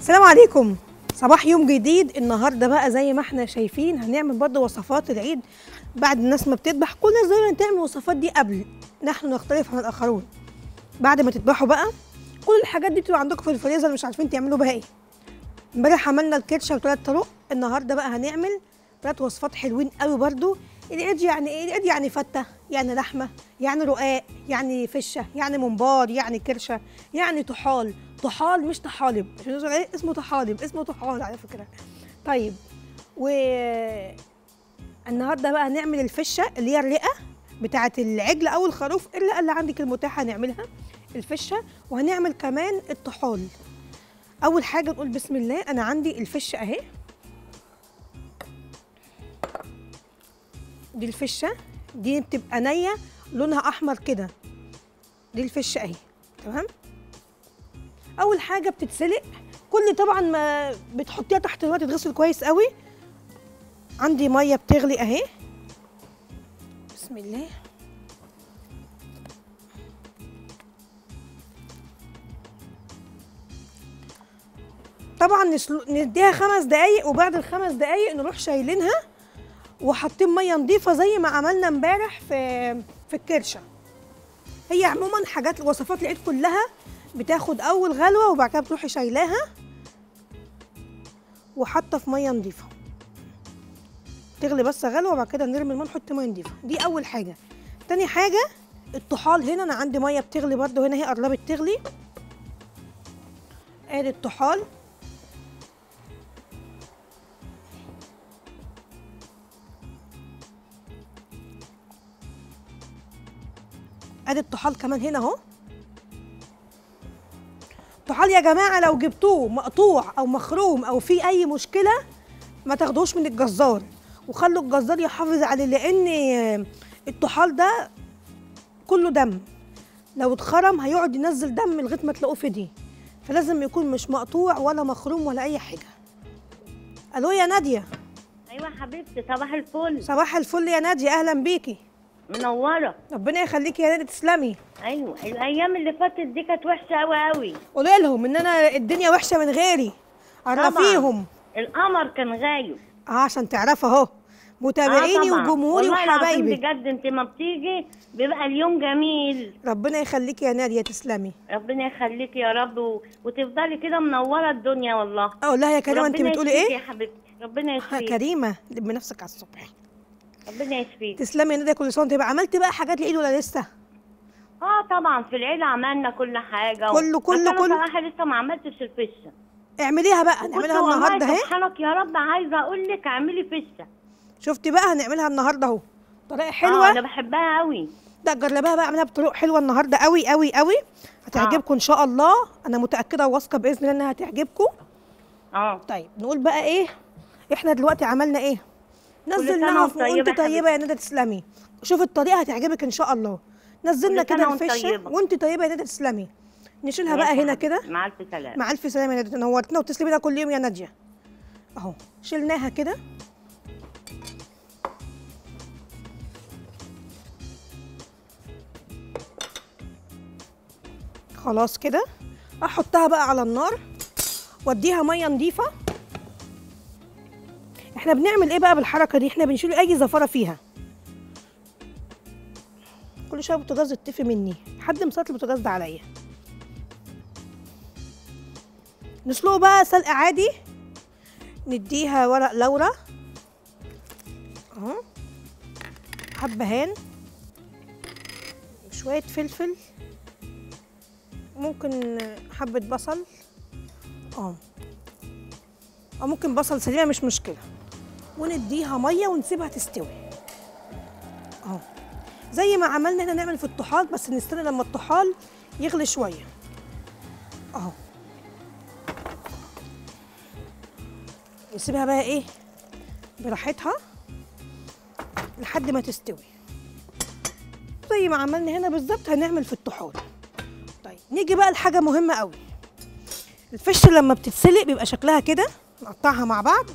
السلام عليكم صباح يوم جديد النهارده بقى زي ما احنا شايفين هنعمل برضه وصفات العيد بعد الناس ما بتذبح كل الناس دايما تعمل الوصفات دي قبل نحن نختلف عن الاخرون بعد ما تذبحوا بقى كل الحاجات دي بتبقى عندكم في الفريزر مش عارفين تعملوا بها ايه امبارح عملنا الكرشه بثلاث طرق النهارده بقى هنعمل ثلاث وصفات حلوين قوي برضو العيد يعني ايه العيد يعني فته يعني لحمه يعني رقاق يعني فشه يعني ممبار يعني كرشه يعني طحال طحال مش طحالب عشان يقولوا عليه اسمه طحالب اسمه طحال على فكره طيب و النهارده بقى هنعمل الفشه اللي هي الرئه بتاعه العجل او الخروف الرئه اللي عندك المتاحه هنعملها الفشه وهنعمل كمان الطحال اول حاجه نقول بسم الله انا عندي الفشه اهي دي الفشه دي بتبقى نيه لونها احمر كده دي الفشه اهي تمام اول حاجه بتتسلق كل طبعا ما بتحطيها تحت الميه تتغسل كويس قوي عندي ميه بتغلي اهي بسم الله طبعا نسلو... نديها خمس دقايق وبعد الخمس دقايق نروح شايلينها وحاطين ميه نظيفه زي ما عملنا امبارح في في الكرشه هي عموما حاجات وصفات العيد كلها بتاخد اول غلوه وبعد كده بتروحي شايلاها وحاطه في ميه نظيفه تغلي بس غلوه وبعد كده نرمي الماء نحط ميه نظيفه دي اول حاجه تاني حاجه الطحال هنا انا عندي ميه بتغلي برده هنا هي قربت تغلي ادي الطحال ادي الطحال كمان هنا اهو الطحال يا جماعه لو جبتوه مقطوع او مخروم او في اي مشكله ما تاخدوش من الجزار وخلوا الجزار يحافظ عليه لان الطحال ده كله دم لو اتخرم هيقعد ينزل دم لغايه ما تلاقوه فدي فلازم يكون مش مقطوع ولا مخروم ولا اي حاجه الو يا ناديه ايوه حبيبتي صباح الفل صباح الفل يا ناديه اهلا بيكي منوره ربنا يخليكي يا ناديه تسلمي ايوه الايام اللي فاتت دي كانت وحشه قوي قوي قولي لهم ان انا الدنيا وحشه من غيري عرفيهم القمر كان غايب اه عشان تعرفوا اهو متابعيني طبعاً. وجمهوري والله العظيم وحبايبي بجد انت ما بتيجي بيبقى اليوم جميل ربنا يخليكي يا ناديه تسلمي ربنا يخليك يا رب و... وتفضلي كده منوره الدنيا والله اقول لها يا كريمه انت ربنا بتقولي يشفيك ايه يا حبيبتي ربنا ها يشفيك كريمه لم نفسك على الصبح ربنا يشفيك تسلمي يا ناديه كل سنه وانت طيبه عملتي بقى حاجات العيد ولا لسه اه طبعا في العيله عملنا كل حاجه كله- كله- بس أنا كله. صراحه لسه ما عملتش الفشه اعمليها بقى كنت نعملها والله النهارده اهي سبحانك يا رب عايزه اقول لك اعملي فشه شفتي بقى هنعملها النهارده اهو طريقه اه حلوه انا بحبها قوي ده جربها بقى اعملها بطرق حلوه النهارده قوي قوي قوي هتعجبكم ان شاء الله انا متاكده وواثقه باذن الله انها هتعجبكم اه طيب نقول بقى ايه احنا دلوقتي عملنا ايه نزلناها وانت في طيبة وانت يا طيبه يا ندى تسلمي شوف الطريقه هتعجبك ان شاء الله نزلنا كل سنة كده وانت الفشه طيبة. وانت طيبه يا ندى تسلمي نشيلها ماشي بقى يا هنا حبيبتي، كده مع الف سلامه مع الف سلامه يا ندى نورتنا وتسلمي لنا كل يوم يا ناديه اهو شلناها كده خلاص كده احطها بقى على النار واديها ميه نظيفه احنا بنعمل ايه بقى بالحركه دي احنا بنشيل اي زفره فيها كل شويه البوتاجاز يطفي مني لحد ما صارت البوتاجاز ده عليا نسلقه بقى سلق عادي نديها ورق لورا اهو حبهان شويه فلفل ممكن حبه بصل اه او ممكن بصل سليمه مش مشكله ونديها ميه ونسيبها تستوي اهو زي ما عملنا هنا نعمل في الطحال بس نستنى لما الطحال يغلي شويه اهو نسيبها بقى ايه براحتها لحد ما تستوي زي ما عملنا هنا بالظبط هنعمل في الطحال طيب نيجي بقى لحاجه مهمه قوي الفش لما بتتسلق بيبقى شكلها كده نقطعها مع بعض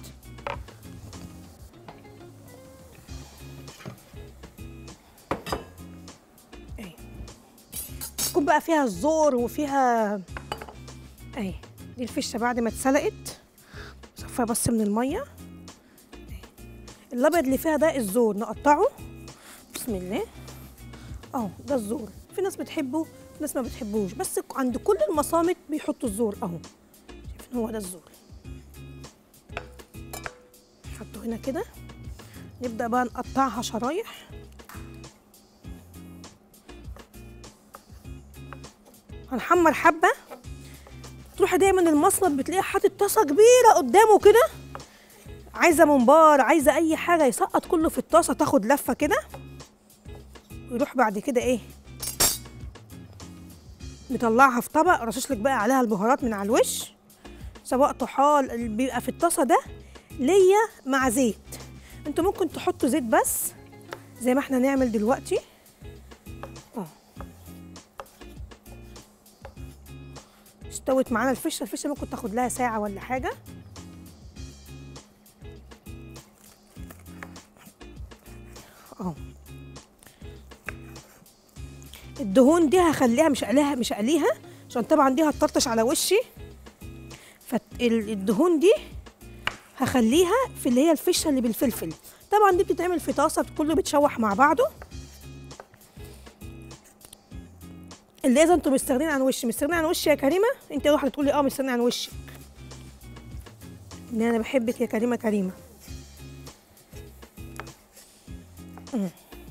اهي تكون بقى فيها الزور وفيها اهي دي الفشه بعد ما اتسلقت صفها بس من الميه الابيض اللي فيها ده الزور نقطعه بسم الله اهو ده الزور في ناس بتحبه في ناس ما بتحبوش بس عند كل المصامت بيحطوا الزور اهو شايفين هو ده الزور نحطه هنا كده نبدا بقى نقطعها شرايح هنحمر حبه تروحي دايما المصمت بتلاقيه حاطط طاسه كبيره قدامه كده عايزه ممبار عايزه اي حاجه يسقط كله في الطاسه تاخد لفه كده ويروح بعد كده ايه مطلعها في طبق رشش لك بقى عليها البهارات من على الوش سواء طحال اللي بيبقى في الطاسه ده ليا مع زيت انتوا ممكن تحطوا زيت بس زي ما احنا نعمل دلوقتي اه استوت معانا الفشه الفشه ممكن تاخد لها ساعه ولا حاجه اهو الدهون دي هخليها مش قليها مش قليها عشان طبعا دي هتطرطش على وشي فالدهون دي هخليها في اللي هي الفشه اللي بالفلفل طبعا دي بتتعمل في طاسه كله بيتشوح مع بعضه اللي اذا انتوا مستغنين عن وشي مستغنين عن وشي يا كريمه انت واحده تقولي اه مستغنين عن وشك ان انا بحبك يا كريمه كريمه مم.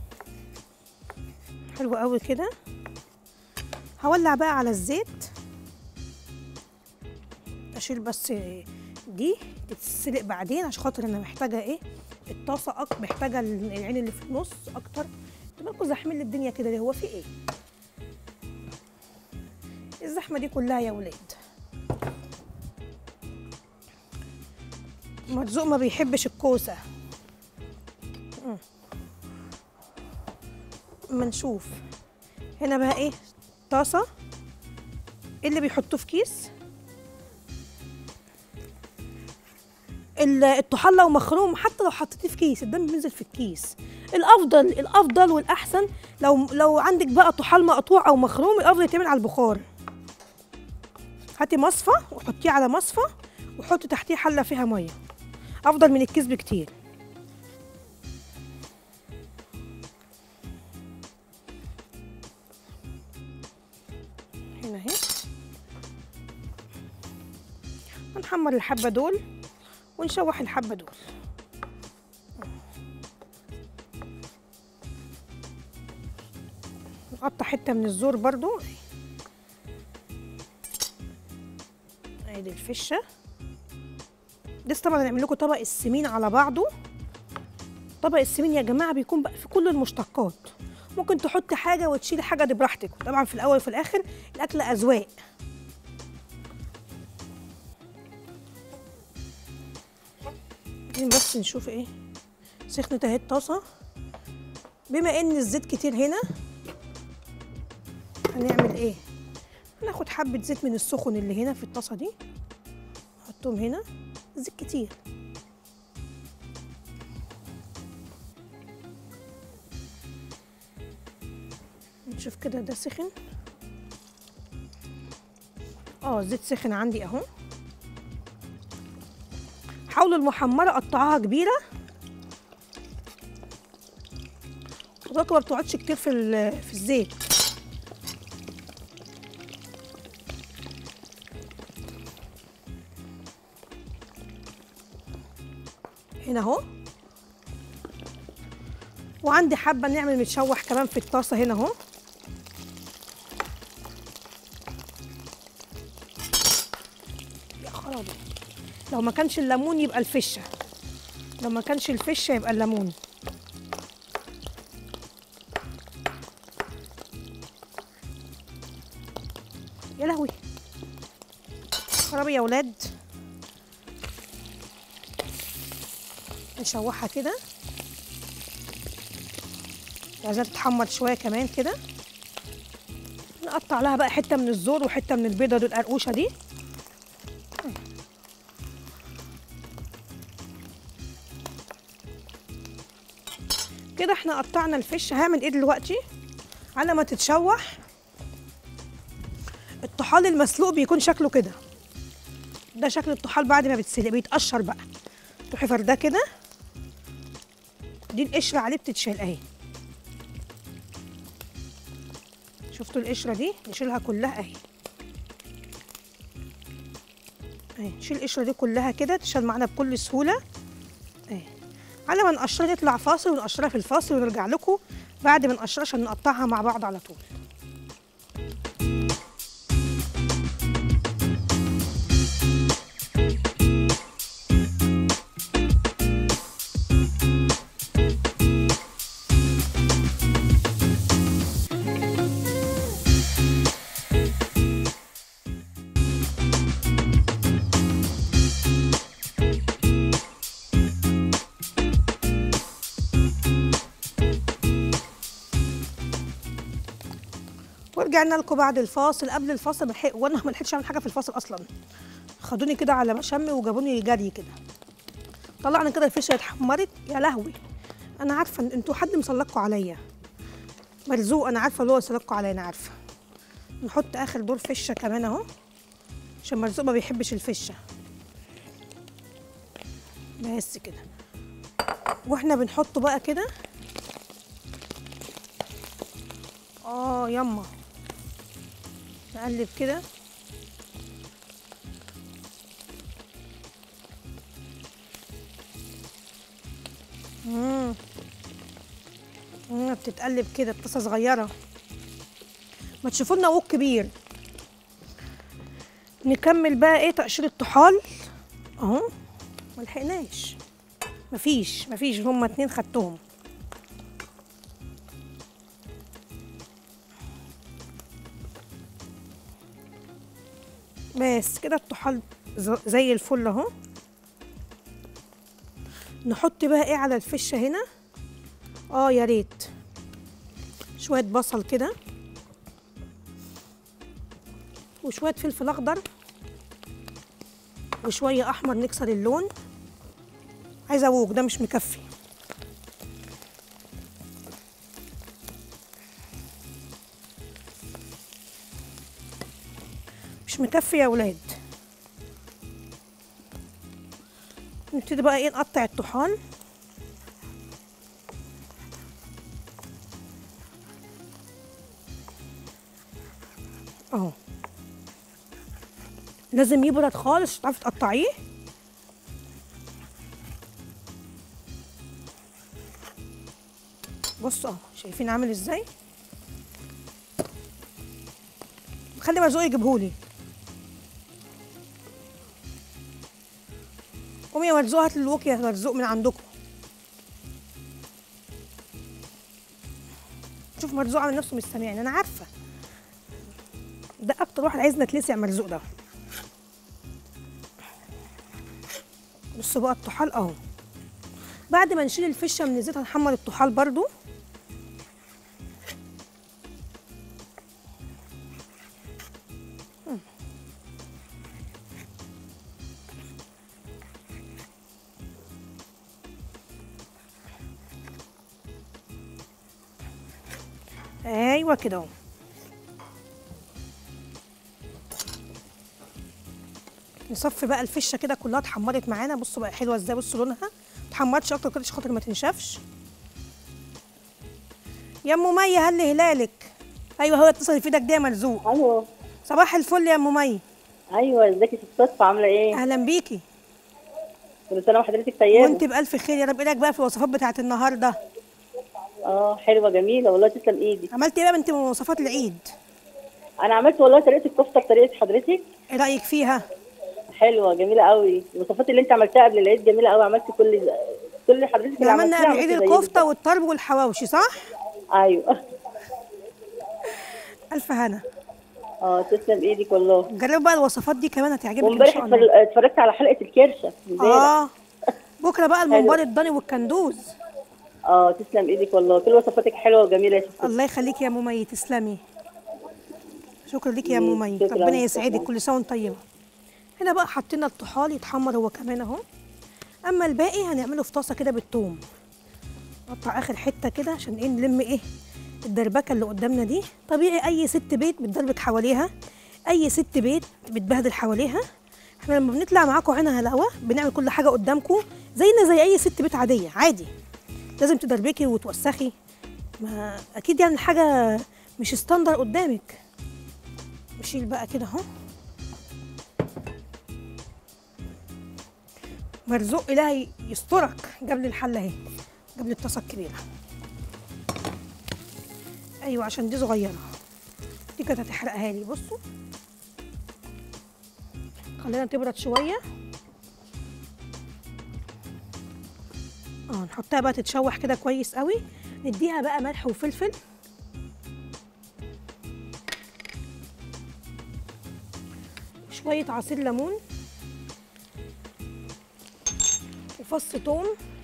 حلو قوي كده هولع بقى على الزيت اشيل بس دي تتسلق بعدين عشان خاطر انا محتاجه ايه الطاسه أك... محتاجه العين اللي في النص اكتر تبقوا زاحمين لي الدنيا كده ليه هو في ايه الزحمه دي كلها يا ولاد مرزوق ما بيحبش الكوسه مم. اما نشوف هنا بقى ايه طاسه إيه اللي بيحطوه في كيس ال- الطحال لو مخروم حتى لو حطيتيه في كيس الدم بينزل في الكيس الافضل الافضل والاحسن لو لو عندك بقى طحال مقطوع او مخروم الافضل يتعمل على البخار هاتي مصفى وحطيه على مصفى وحطي تحتيه حله فيها ميه افضل من الكيس بكتير هنا اهي هنحمر الحبه دول ونشوح الحبه دول نقطع حته من الزور برضو ادي الفشه لسه طبعا هنعمل لكم طبق السمين على بعضه طبق السمين يا جماعه بيكون بقى في كل المشتقات ممكن تحطي حاجه وتشيلي حاجه دي براحتك طبعا في الاول وفي الاخر الاكل اذواق عايزين بس نشوف ايه سخنت اهي الطاسه بما ان الزيت كتير هنا هنعمل ايه هناخد حبه زيت من السخن اللي هنا في الطاسه دي نحطهم هنا زيت كتير نشوف كده ده سخن اه الزيت سخن عندي اهو حاولوا المحمره قطعوها كبيره وطاقة ما بتقعدش كتير في ال- في الزيت هنا اهو وعندي حبه نعمل متشوح كمان في الطاسه هنا اهو يا خرابي لو ما كانش الليمون يبقى الفشه لو ما كانش الفشه يبقى الليمون يا لهوي خرابي يا ولاد نشوحها كده عايزاها تتحمر شويه كمان كده نقطع لها بقى حته من الزور وحته من البيضه دي القرقوشه دي كده احنا قطعنا الفش هعمل ايه دلوقتي على ما تتشوح الطحال المسلوق بيكون شكله كده ده شكل الطحال بعد ما بيتسلق بيتقشر بقى تروحي فرداه كده دي القشره عليه بتتشال اهي شفتوا القشره دي نشيلها كلها اهي اهي نشيل القشره دي كلها كده تشال معانا بكل سهوله اهي على ما نقشرها نطلع فاصل ونقشرها في الفاصل ونرجع لكم بعد ما نقشرها عشان نقطعها مع بعض على طول ورجعنا لكم بعد الفاصل قبل الفاصل بلحق وانا ما لحقتش اعمل حاجه في الفاصل اصلا خدوني كده على مشم وجابوني جري كده طلعنا كده الفشه اتحمرت يا لهوي انا عارفه ان انتوا حد مسلقكوا عليا مرزوق انا عارفه اللي هو سلقكوا عليا انا عارفه نحط اخر دور فشه كمان اهو عشان مرزوق ما بيحبش الفشه بس كده واحنا بنحطه بقى كده اه يما نقلب كده مم. مم، بتتقلب كده طاسه صغيره ما تشوفوا لنا وok كبير نكمل بقى ايه تقشير الطحال اهو ما لحقناش مفيش مفيش هما اتنين خدتهم بس كده الطحال ز- زي الفل اهو نحط بقى ايه على الفشه هنا اه يا ريت شويه بصل كده وشويه فلفل اخضر وشويه احمر نكسر اللون عايزه اوج ده مش مكفي مش مكفي يا ولاد نبتدي بقى ايه نقطع الطحال اهو لازم يبرد خالص عشان تعرفي تقطعيه بصوا اهو شايفين عامل ازاي خلي مرزوق يجيبهولي قومي يا مرزوق هات لي الوك يا مرزوق من عندكم شوف مرزوق عامل نفسه مش سامعني انا عارفه ده اكتر واحد عايزنا تلسع مرزوق ده بصوا بقى الطحال اهو بعد ما نشيل الفشه من الزيت هنحمر الطحال برضو ايوه كده اهو نصفي بقى الفشه كده كلها اتحمرت معانا بصوا بقى حلوه ازاي بصوا لونها اتحمرتش اكتر كده عشان خاطر ما تنشفش يا ام مي هل هلالك ايوه هو اتصل في ايدك دي يا مرزوق الو صباح الفل يا ام مي ايوه ازيك يا ست صدفه عامله ايه؟ اهلا بيكي كل سنه وحضرتك طيبه وانت بالف خير يا رب ايه بقى في الوصفات بتاعت النهارده اه حلوه جميله والله تسلم ايدي عملتي ايه بقى انت من وصفات العيد انا عملت والله طريقه الكفته بطريقه حضرتك ايه رايك فيها حلوه جميله قوي الوصفات اللي انت عملتها قبل العيد جميله قوي عملت كل كل اللي حضرتك اللي عملنا عملتيه قبل عيد عملت زيه الكفته والطرب والحواوشي صح بالظبط. ايوه الف هنا اه تسلم ايدك والله جربوا بقى الوصفات دي كمان هتعجبك ان وامبارح شاء الله اتفر- اتفرجت على حلقه الكرشه امبارح اه بكره بقى الممبار الضاني والكندوز اه تسلم ايدك والله كل وصفاتك حلوه وجميله يا ست الله يخليكي يا ام مي تسلمي شكرا ليكي يا ام مي شكراً، ربنا يسعدك شكراً. كل سنه وانت طيبه هنا بقى حطينا الطحال يتحمر هو كمان اهو اما الباقي هنعمله في طاسه كده بالثوم نقطع اخر حته كده عشان ايه نلم ايه الدربكه اللي قدامنا دي طبيعي اي ست بيت بتدربك حواليها اي ست بيت بتبهدل حواليها احنا لما بنطلع معاكم عينها على الهوا بنعمل كل حاجه قدامكم زينا زي اي ست بيت عاديه عادي لازم تدربكي وتوسخي ما اكيد يعني الحاجه مش ستاندر قدامك نشيل بقى كده اهو مرزوق الهي يسترك جاب لي الحله اهي جاب لي الطاسه الكبيره ايوه عشان دي صغيره دي كانت هتحرقها لي بصوا خلينا تبرد شويه اه نحطها بقى تتشوح كده كويس قوي نديها بقى ملح وفلفل شويه عصير ليمون وفص توم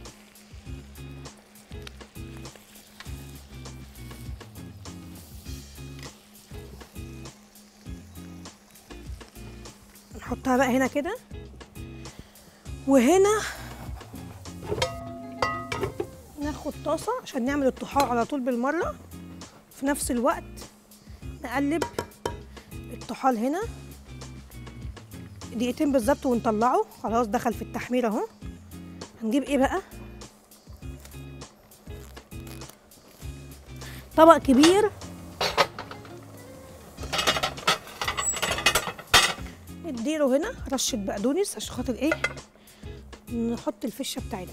نحطها بقى هنا كده وهنا ناخد طاسة عشان نعمل الطحال على طول بالمرة في نفس الوقت نقلب الطحال هنا دقيقتين بالظبط ونطلعه خلاص دخل في التحمير اهو هنجيب ايه بقى طبق كبير نديله هنا رشة بقدونس عشان خاطر ايه نحط الفشة بتاعتنا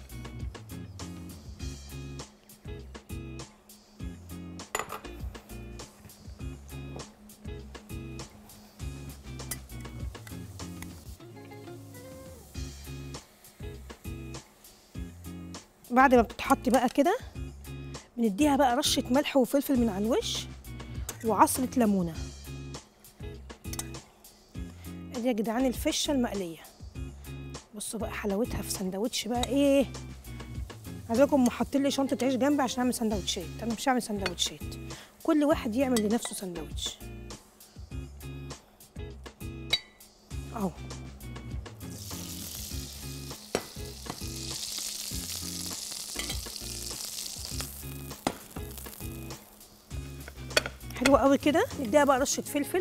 بعد ما بتتحط بقى كده بنديها بقى رشة ملح وفلفل من على الوش وعصرة ليمونة ادي يا جدعان الفشة المقلية بصوا بقى حلاوتها في سندوتش بقى ايه عايزاكم حاطين لي شنطة عيش جنبي عشان اعمل سندوتشات انا مش هعمل سندوتشات كل واحد يعمل لنفسه سندوتش اهو حلوة قوي كده نديها بقى رشة فلفل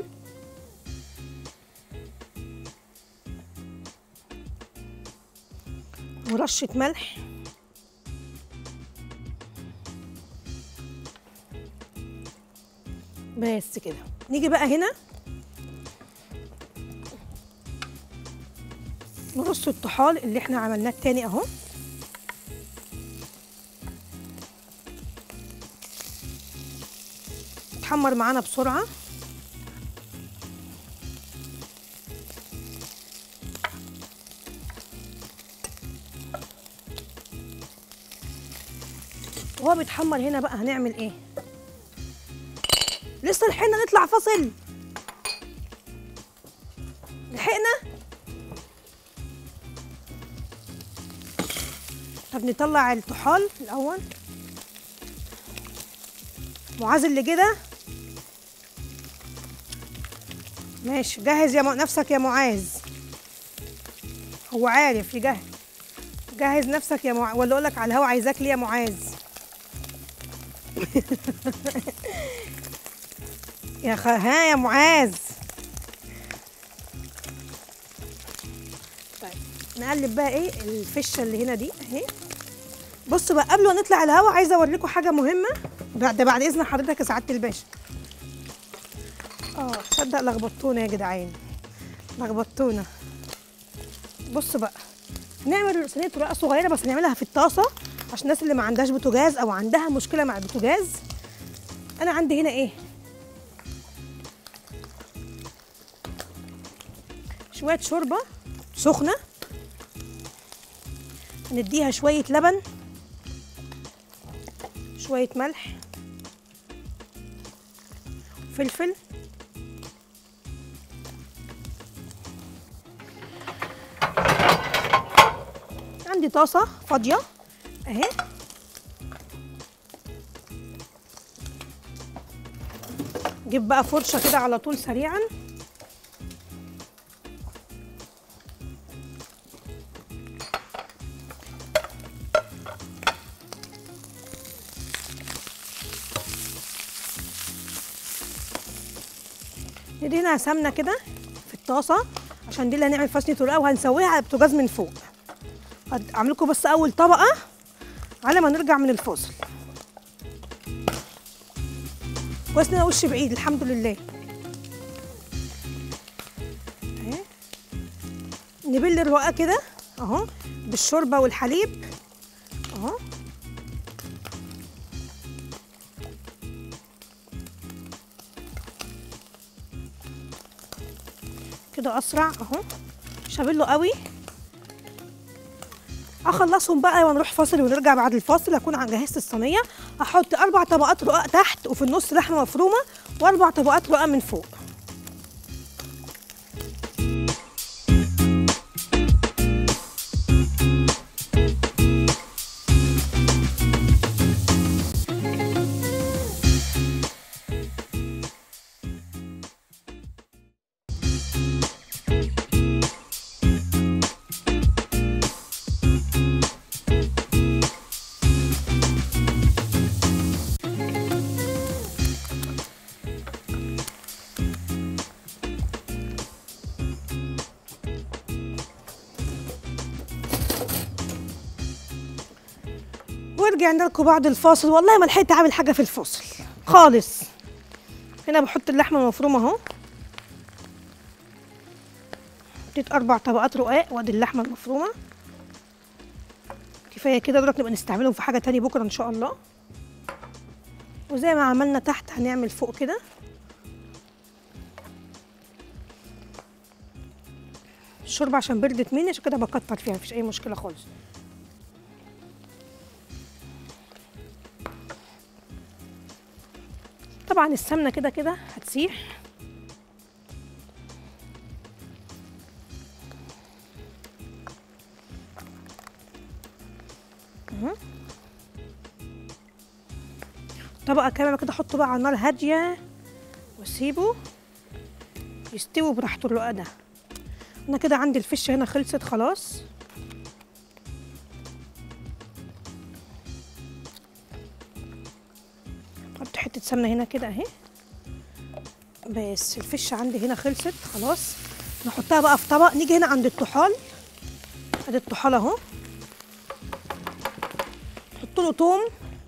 ورشة ملح بس كده نيجي بقى هنا نرص الطحال اللي احنا عملناه التاني اهو اتحمر معانا بسرعه وهو بيتحمر هنا بقى هنعمل ايه لسه لحقنا نطلع فاصل لحقنا طب نطلع الطحال الاول معاذ اللي كده ماشي جهز يا م... نفسك يا معاذ هو عارف يجهز جهز نفسك يا معاذ ولا اقول لك على الهوا عايزاك ليه يا معاذ يا خ... ها يا معاذ طيب نقلب بقى ايه الفشه اللي هنا دي اهي بصوا بقى قبل ما نطلع الهوا عايزه اوريكم حاجه مهمه بعد بعد اذن حضرتك يا سعاده الباشا اه تصدق لخبطونا يا جدعان لخبطونا بصوا بقى هنعمل صينيه رقاق صغيره بس نعملها في الطاسه عشان الناس اللي ما عندهاش بوتاجاز او عندها مشكله مع البوتاجاز انا عندي هنا ايه شويه شوربه سخنه نديها شويه لبن شويه ملح فلفل عندي طاسه فاضيه اهي جيب بقى فرشه كده على طول سريعا ندهنها سمنه كده في الطاسه عشان دي اللي هنعمل فيها صينيه رقاق وهنسويها على البوتاجاز من فوق هعمل لكم بس اول طبقه على ما نرجع من الفاصل كويس ان انا وشي بعيد الحمد لله اهي. نبل الرقاق كده اهو بالشوربه والحليب اهو كده اسرع اهو مش هبله قوي اخلصهم بقى ونروح فاصل ونرجع بعد الفاصل اكون جهزت الصينيه احط اربع طبقات رقاق تحت وفي النص لحمه مفرومه واربع طبقات رقاق من فوق ورجعنا لكم بعد الفاصل والله ما لحقت اعمل حاجه في الفاصل خالص هنا بحط اللحمه المفرومه اهو حطيت اربع طبقات رقاق وادي اللحمه المفرومه كفايه كده دول نبقى نستعملهم في حاجه تاني بكره ان شاء الله وزي ما عملنا تحت هنعمل فوق كده الشوربه عشان بردت مني عشان كده بكتر فيها مفيش اي مشكله خالص طبعا السمنه كده كده هتسيح أهو. طبقه كمان كده احطه بقى على نار هاديه واسيبه يستوي براحته الرقاق ده انا كده عندي الفشه هنا خلصت خلاص احط حته سمنه هنا كده اهي بس الفشه عندي هنا خلصت خلاص نحطها بقى في طبق نيجي هنا عند الطحال ادي الطحال اهو نحط له توم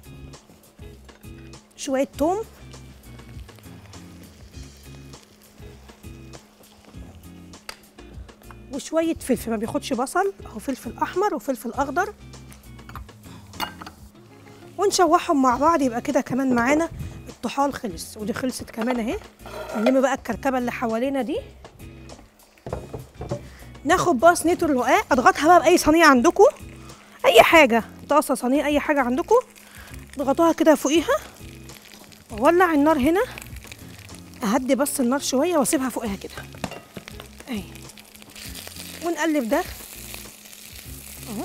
شويه توم وشويه فلفل ما بياخدش بصل اهو فلفل احمر وفلفل اخضر ونشوحهم مع بعض يبقى كده كمان معانا الطحال خلص ودي خلصت كمان اهي نلم بقى الكركبه اللي حوالينا دي ناخد بقى صينيه الرقاق اضغطها بقى باي صينيه عندكم اي حاجه طاسه صينيه اي حاجه عندكم اضغطوها كده فوقيها واولع النار هنا اهدي بس النار شويه واسيبها فوقها كده اهي ونقلب ده اهو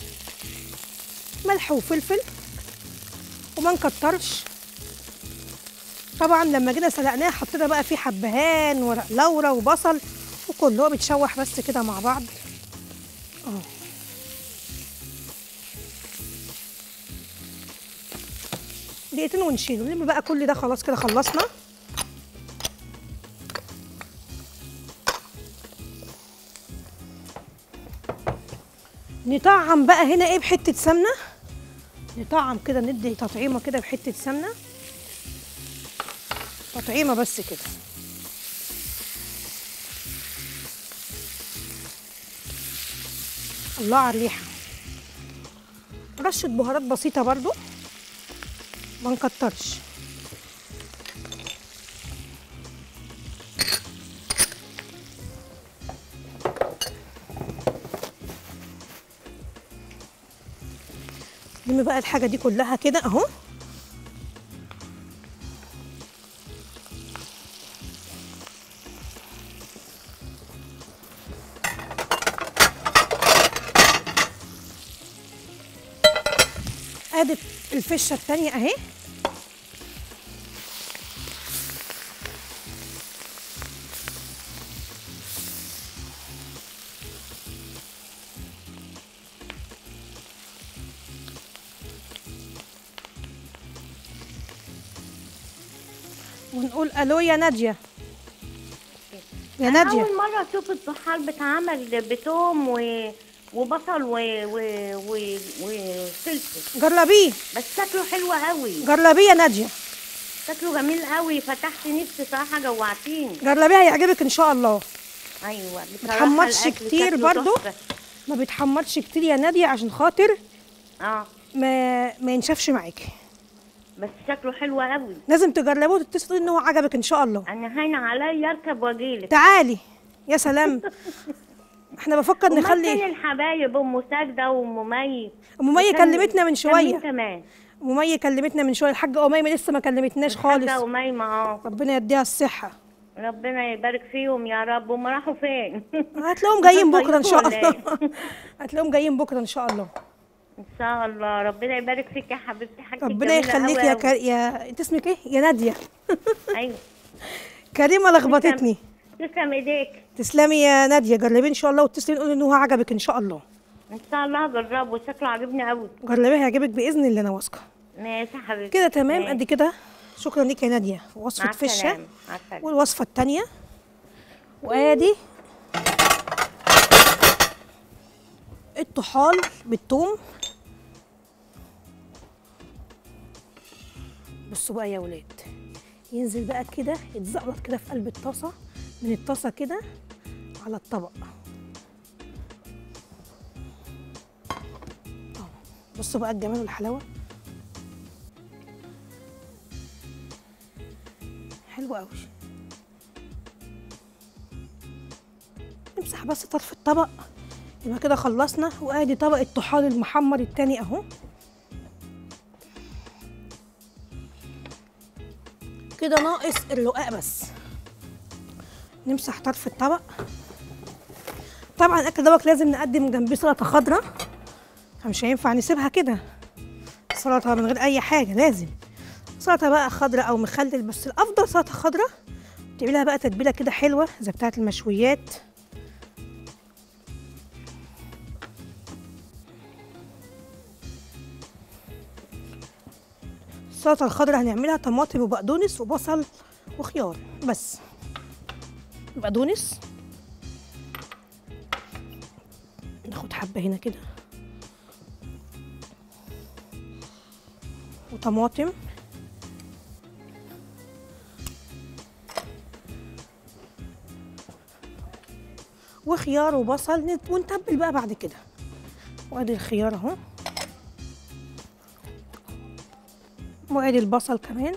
ملح وفلفل وما نكترش طبعا لما جينا سلقناه حطينا بقى فيه حبهان ورق لورا وبصل وكله بيتشوح بس كده مع بعض اهو دقيقتين ونشيله نلم بقى كل ده خلاص كده خلصنا نطعم بقى هنا ايه بحته سمنه نطعم كده ندي تطعيمه كده بحته سمنه تطعيمه بس كده الله على الريحه رشه بهارات بسيطه برضو ما نكترش نلم بقى الحاجه دي كلها كده اهو ادي الفشه التانية اهي ونقول الو يا ناديه يا أنا ناديه اول مره اشوف الطحال بيتعمل بتوم و... وبصل و... و... و... وفلفل جربيه بس شكله حلو قوي جربيه يا ناديه شكله جميل قوي فتحت نفسي صراحه جوعتيني جربيه هيعجبك ان شاء الله ايوه متحمرش بصراحة الأكل كتير شكله برضو؟ تحفة. ما بيتحمرش كتير يا ناديه عشان خاطر اه ما ما ينشفش معاكي بس شكله حلو قوي لازم تجربيه وتتصلي ان هو عجبك ان شاء الله انا هين عليا اركب واجيلك تعالي يا سلام احنا بفكر ومثل نخلي الحبايب ام ساجده وام مي ام مي وكان- كلمتنا من كان شويه مين كمان ام مي كلمتنا من شويه الحاجه اميمه لسه ما كلمتناش خالص الحاجة أميمة اه ربنا يديها الصحه ربنا يبارك فيهم يا رب هم راحوا فين؟ هتلاقيهم جايين دول بكره ان شاء طيبين ولا الله هتلاقيهم جايين بكره ان شاء الله ان شاء الله ربنا يبارك فيك يا حبيبتي حاجتك ربنا جميلة يخليك أوي يا أوي. كر... يا انت اسمك ايه يا ناديه ايوه كريمه لخبطتني تسلم ايديك تسلمي يا ناديه جربيه ان شاء الله واتصلي قولي ان هو عجبك ان شاء الله ان شاء الله هجربه شكله عاجبني قوي جربيه هيعجبك باذن الله انا واثقه ماشي يا حبيبتي كده تمام ماشي. قد كده شكرا ليك يا ناديه مع وصفه فشه السلامة مع السلامة والوصفه الثانيه وادي الطحال بالثوم بصوا بقى يا ولاد ينزل بقى كده يتزقلط كده في قلب الطاسه من الطاسه كده على الطبق أهو. بصوا بقى الجمال والحلاوه حلو قوي نمسح بس طرف الطبق يبقى كده خلصنا وادي طبق الطحال المحمر التاني اهو كده ناقص الرقاق بس نمسح طرف الطبق طبعا الاكل دوت لازم نقدم جنبيه سلطه خضراء فمش هينفع نسيبها كده سلطه من غير اي حاجه لازم سلطه بقى خضراء او مخلل بس الافضل سلطه خضراء تعملي لها بقى تتبيله كده حلوه زي بتاعه المشويات السلطه الخضراء هنعملها طماطم وبقدونس وبصل وخيار بس بقدونس ناخد حبه هنا كده وطماطم وخيار وبصل نت- ونتبل بقى بعد كده وادي الخيار اهو وادي البصل كمان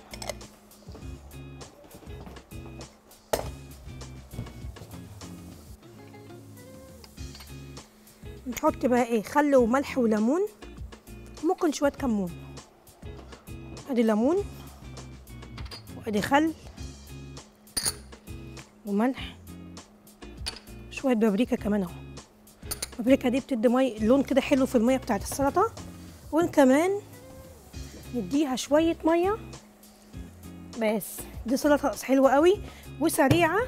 نحط بقى ايه خل وملح وليمون ممكن شويه كمون ادي ليمون وادي خل وملح شويه بابريكا كمان اهو البابريكا دي بتدي مي لون كده حلو في الميه بتاعت السلطه وكمان نديها شويه ميه بس دي سلطه حلوه قوي وسريعه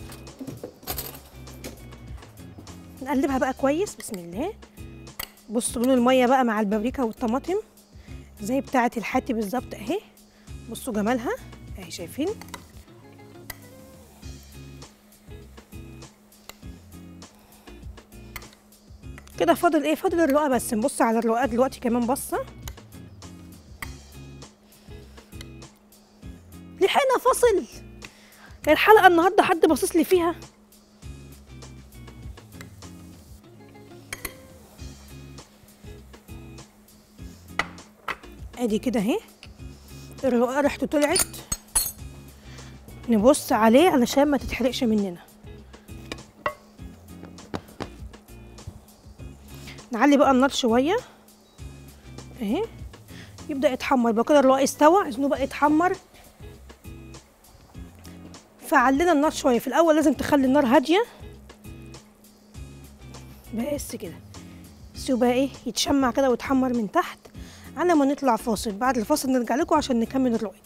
نقلبها بقى كويس بسم الله بصوا لون الميه بقى مع البابريكا والطماطم زي بتاعه الحاتي بالظبط اهي بصوا جمالها اهي شايفين كده فاضل ايه فاضل الرقاق بس نبص على الرقاق دلوقتي كمان بصه لحقنا فاصل الحلقه النهارده حد باصص لي فيها ادي كده اهي الرقاق ريحته طلعت نبص عليه علشان ما تتحرقش مننا نعلي بقى النار شويه اهي يبدا يتحمر بقى كده الرقاق استوى عايزينه بقى يتحمر فعلينا النار شويه في الاول لازم تخلي النار هاديه بس كده سيبه بقى ايه يتشمع كده ويتحمر من تحت على ما نطلع فاصل بعد الفاصل نرجع لكم عشان نكمل الرقاق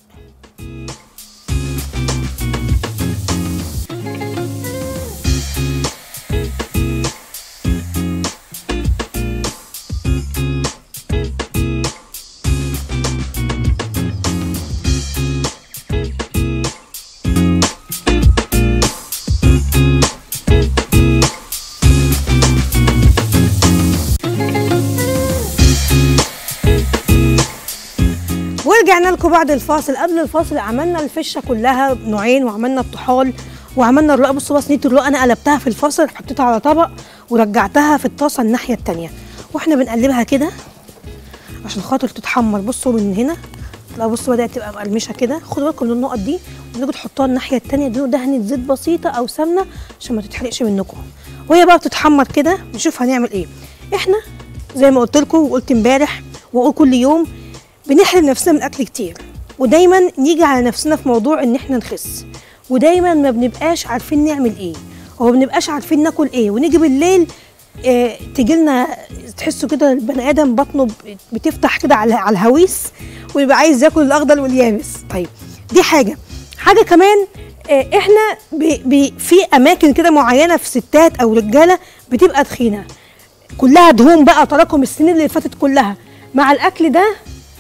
ورجعنا لكم بعد الفاصل قبل الفاصل عملنا الفشه كلها نوعين وعملنا الطحال وعملنا الرقاق بصوا بقى صينيه الرقاق انا قلبتها في الفاصل حطيتها على طبق ورجعتها في الطاسه الناحيه التانية واحنا بنقلبها كده عشان خاطر تتحمر بصوا من هنا لا بصوا بدات تبقى مقرمشه كده خدوا بالكم من النقط دي ونيجي تحطوها الناحيه التانية دي ودهنه زيت بسيطه او سمنه عشان ما تتحرقش منكم وهي بقى بتتحمر كده نشوف هنعمل ايه احنا زي ما قلت لكم وقلت امبارح واقول كل يوم بنحرم نفسنا من اكل كتير ودايما نيجي على نفسنا في موضوع ان احنا نخس ودايما ما بنبقاش عارفين نعمل ايه وما بنبقاش عارفين ناكل ايه ونيجي بالليل اه تيجي لنا تحسوا كده البني ادم بطنه ب- بتفتح كده على على الهويس ويبقى عايز ياكل الاخضر واليابس طيب دي حاجه حاجه كمان اه احنا ب ب في اماكن كده معينه في ستات او رجاله بتبقى تخينه كلها دهون بقى تراكم السنين اللي فاتت كلها مع الاكل ده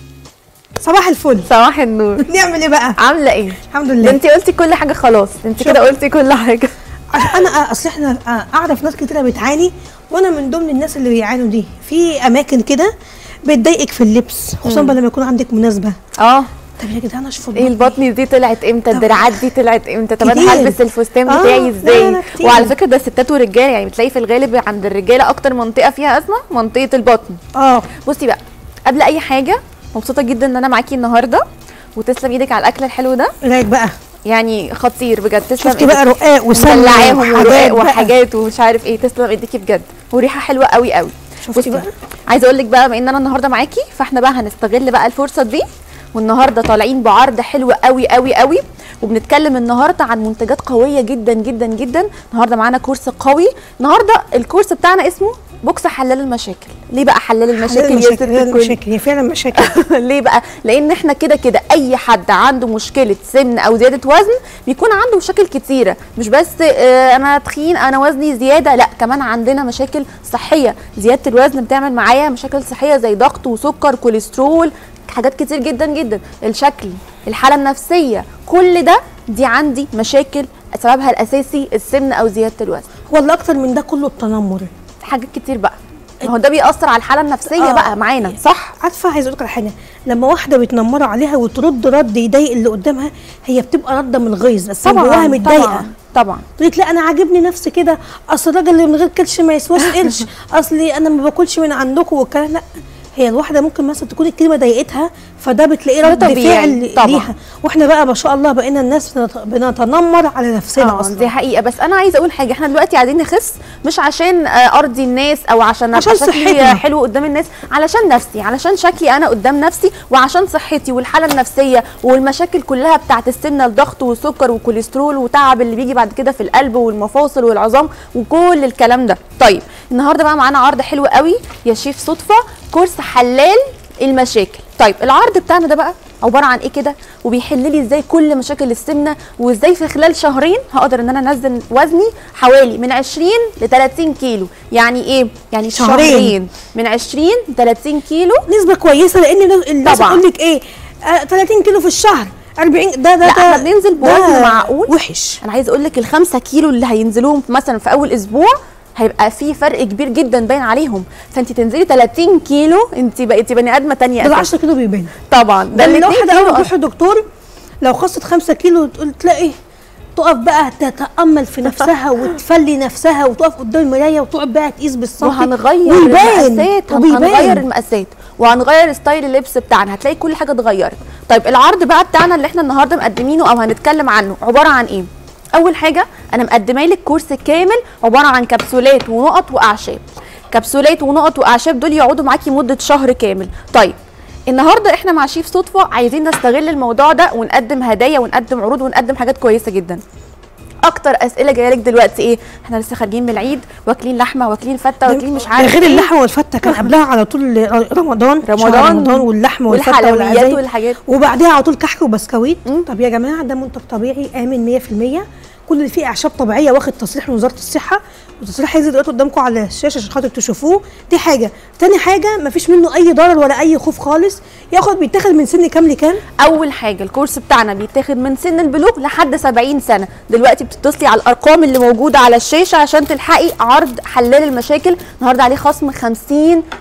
صباح الفل صباح النور نعمل ايه بقى عامله ايه الحمد ده لله انت قلتي كل حاجه خلاص انت كده قلتي كل حاجه عشان انا اصل احنا اعرف ناس كتيره بتعاني وانا من ضمن الناس اللي بيعانوا دي في اماكن كده بتضايقك في اللبس خصوصا بقى لما يكون عندك مناسبه اه طب يا جدعان اشفط ايه البطن دي طلعت امتى طب- الدراعات دي طلعت امتى طب انا كتير. هلبس الفستان آه، بتاعي لا، ازاي لا، كتير. وعلى فكره ده ستات ورجاله يعني بتلاقي في الغالب عند الرجاله اكتر منطقه فيها ازمه منطقه البطن اه بصي بقى قبل اي حاجه مبسوطه جدا ان انا معاكي النهارده وتسلم ايدك على الاكل الحلو ده رايك بقى يعني خطير بجد تسلم شفتي بقى رقاق وسمنه مدلعاهم وحاجات ورقاق بقى. وحاجات ومش عارف ايه تسلم ايديكي بجد وريحه حلوه قوي قوي شفتي بصي بقى؟ عايزه اقول لك بقى بما ان انا النهارده معاكي فاحنا بقى هنستغل بقى الفرصه دي والنهارده طالعين بعرض حلو قوي قوي قوي وبنتكلم النهارده عن منتجات قويه جدا جدا جدا النهارده معانا كورس قوي النهارده الكورس بتاعنا اسمه بوكس حلال المشاكل ليه بقى حلال المشاكل يا ست مشاكل هي الكل المشاكل هي فعلا مشاكل ليه بقى؟ لأن احنا كده كده أي حد عنده مشكلة سمن أو زيادة وزن بيكون عنده مشاكل كتيرة، مش بس آه، أنا تخين أنا وزني زيادة، لا كمان عندنا مشاكل صحية، زيادة الوزن بتعمل معايا مشاكل صحية زي ضغط وسكر كوليسترول حاجات كتير جدا جدا، الشكل، الحالة النفسية، كل ده دي عندي مشاكل سببها الأساسي السمن أو زيادة الوزن. والله اكتر من ده كله التنمر حاجات كتير بقى. ما هو ده بيأثر على الحالة النفسية آه. بقى معانا صح؟ عارفه عايزه اقول لك على حاجه لما واحده بيتنمروا عليها وترد رد يضايق اللي قدامها هي بتبقى رده من الغيظ بس من جواها متضايقه طبعا طبعا تقول لك لا انا عاجبني نفسي كده اصل الراجل اللي من غير كرش ما يسواش قرش اصلي انا ما باكلش من عندكم والكلام لا هي الواحده ممكن مثلا تكون الكلمه ضايقتها فده بتلاقيه ده رد طبيعي، فعل طبعا. ليها واحنا بقى ما شاء الله بقينا الناس بنت- بنتنمر على نفسنا اه اصلا دي حقيقه بس انا عايزه اقول حاجه احنا دلوقتي عايزين نخس مش عشان آه، ارضي الناس او عشان عشان أبقى شكلي صحتنا. حلو قدام الناس علشان نفسي علشان شكلي انا قدام نفسي وعشان صحتي والحاله النفسيه والمشاكل كلها بتاعت السمنه الضغط والسكر والكوليسترول وتعب اللي بيجي بعد كده في القلب والمفاصل والعظام وكل الكلام ده طيب النهارده بقى معانا عرض حلو قوي يا شيف صدفه كورس حلال المشاكل طيب العرض بتاعنا ده بقى عباره عن ايه كده وبيحل لي ازاي كل مشاكل السمنه وازاي في خلال شهرين هقدر ان انا انزل وزني حوالي من 20 ل 30 كيلو يعني ايه يعني شهرين. شهرين من 20 ل 30 كيلو نسبه كويسه لان الناس- الناس طبعاً. تقول لك ايه آه 30 كيلو في الشهر 40 ده ده لا ده احنا بننزل بوزن ده معقول وحش انا عايزه اقول لك الخمسة كيلو اللي هينزلوهم مثلا في اول اسبوع هيبقى في فرق كبير جدا باين عليهم فانت تنزلي 30 كيلو انت بقيتي بني ادمه تانية ده أساساً. 10 كيلو بيبان طبعا ده ده اللي الاتنين واحده اول كيلو ما تروح الدكتور لو خست 5 كيلو تقول تلاقي تقف بقى تتامل في نفسها وتفلي نفسها وتقف قدام المرايه وتقعد بقى تقيس بالسنتي وهنغير ويبان المقاسات هن- هنغير وبيبان المقاسات وهنغير ستايل اللبس بتاعنا هتلاقي كل حاجه اتغيرت طيب العرض بقى بتاعنا اللي احنا النهارده مقدمينه او هنتكلم عنه عباره عن ايه اول حاجه انا مقدمه لك كورس كامل عباره عن كبسولات ونقط واعشاب كبسولات ونقط واعشاب دول يقعدوا معاكي مده شهر كامل طيب النهارده احنا مع شيف صدفه عايزين نستغل الموضوع ده ونقدم هدايا ونقدم عروض ونقدم حاجات كويسه جدا اكتر اسئله جايه لك دلوقتي ايه احنا لسه خارجين من العيد واكلين لحمه واكلين فته واكلين مش ده عارف غير إيه. اللحمه والفته كان قبلها على طول رمضان شهر رمضان رمضان واللحمه والفته والحلويات والعزايم. والحاجات. وبعديها على طول كحك وبسكويت مم. طب يا جماعه ده منتج طبيعي امن 100% كل اللي فيه اعشاب طبيعيه واخد تصريح من وزاره الصحه والتصريح هينزل دلوقتي قدامكم على الشاشه عشان خاطر تشوفوه دي حاجه تاني حاجه مفيش منه اي ضرر ولا اي خوف خالص ياخد بيتاخد من سن كام لكام اول حاجه الكورس بتاعنا بيتاخد من سن البلوغ لحد 70 سنه دلوقتي بتتصلي على الارقام اللي موجوده على الشاشه عشان تلحقي عرض حلال المشاكل النهارده عليه خصم 50%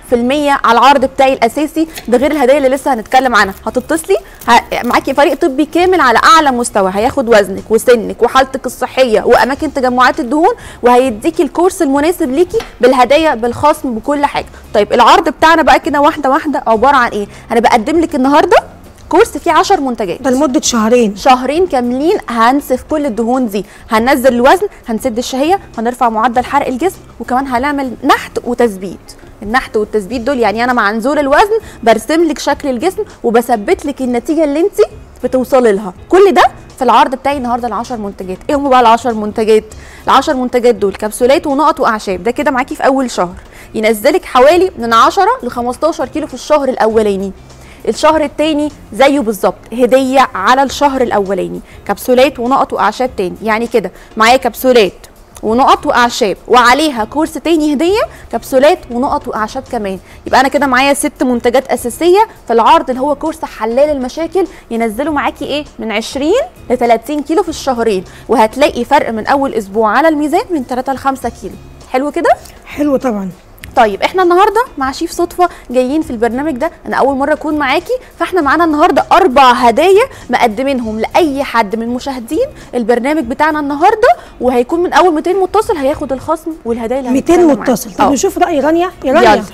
على العرض بتاعي الاساسي ده غير الهدايا اللي لسه هنتكلم عنها هتتصلي ه... معاكي فريق طبي كامل على اعلى مستوى هياخد وزنك وسنك وحالتك الصحيه واماكن تجمعات الدهون وهيديكي الكورس المناسب ليكي بالهدايا بالخصم بكل حاجه طيب العرض بتاعنا بقى كده واحده واحده عباره عن ايه انا بقدم لك النهارده كورس فيه 10 منتجات ده لمده شهرين شهرين كاملين هنسف كل الدهون دي هننزل الوزن هنسد الشهيه هنرفع معدل حرق الجسم وكمان هنعمل نحت وتثبيت النحت والتثبيت دول يعني انا مع نزول الوزن برسم لك شكل الجسم وبثبت لك النتيجه اللي انت بتوصلي لها كل ده في العرض بتاعي النهارده ال 10 منتجات ايه هم بقى ال 10 منتجات ال 10 منتجات دول كبسولات ونقط واعشاب ده كده معاكي في اول شهر ينزلك حوالي من 10 ل 15 كيلو في الشهر الاولاني الشهر التاني زيه بالظبط هديه على الشهر الاولاني كبسولات ونقط واعشاب تاني يعني كده معايا كبسولات ونقط واعشاب وعليها كورس تاني هديه كبسولات ونقط واعشاب كمان يبقى انا كده معايا ست منتجات اساسيه في العرض اللي هو كورس حلال المشاكل ينزلوا معاكي ايه من 20 ل 30 كيلو في الشهرين وهتلاقي فرق من اول اسبوع على الميزان من 3 ل 5 كيلو حلو كده حلو طبعا طيب احنا النهارده مع شيف صدفه جايين في البرنامج ده انا اول مره اكون معاكي فاحنا معانا النهارده اربع هدايا مقدمينهم لاي حد من مشاهدين البرنامج بتاعنا النهارده وهيكون من اول 200 متصل هياخد الخصم والهدايا اللي 200 هنتكلم عنها. متصل طب اه. نشوف راي رانيا يا رانيا يلا.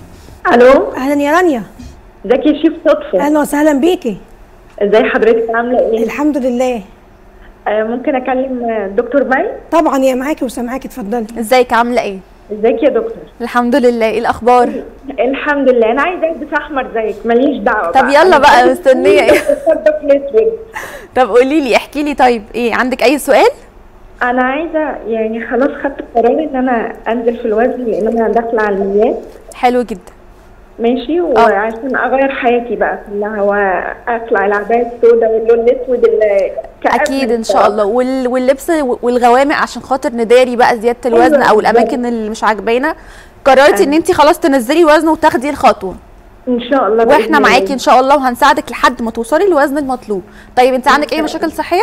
الو اهلا يا رانيا ازيك يا شيف صدفه اهلا وسهلا بيكي ازي حضرتك عامله ايه الحمد لله آه ممكن اكلم آه، دكتور مي طبعا يا معاكي وسامعاكي اتفضلي ازيك عامله ايه ازيك يا دكتور الحمد لله ايه الاخبار الحمد لله انا عايزه البس احمر زيك ماليش دعوه طب يلا أنا بقى، عايزة مستنية ايه؟ الفضة في الاسود طب قولي لي احكي لي طيب ايه عندك اي سؤال انا عايزه يعني خلاص خدت قرار ان انا انزل في الوزن لان انا داخله على المياه حلو جدا ماشي وعشان اغير حياتي بقى كلها واخلع العباية السوداء واللون الاسود اللي كأب اكيد ان شاء بصراحة. الله وال... واللبس والغوامق عشان خاطر نداري بقى زياده الوزن أيوة او بالظبط. الاماكن اللي مش عاجبانا قررتي ان انت خلاص تنزلي وزن وتاخدي الخطوه ان شاء الله بإذن واحنا الله. معاكي ان شاء الله وهنساعدك لحد ما توصلي للوزن المطلوب طيب انت عندك اي مشاكل صحيه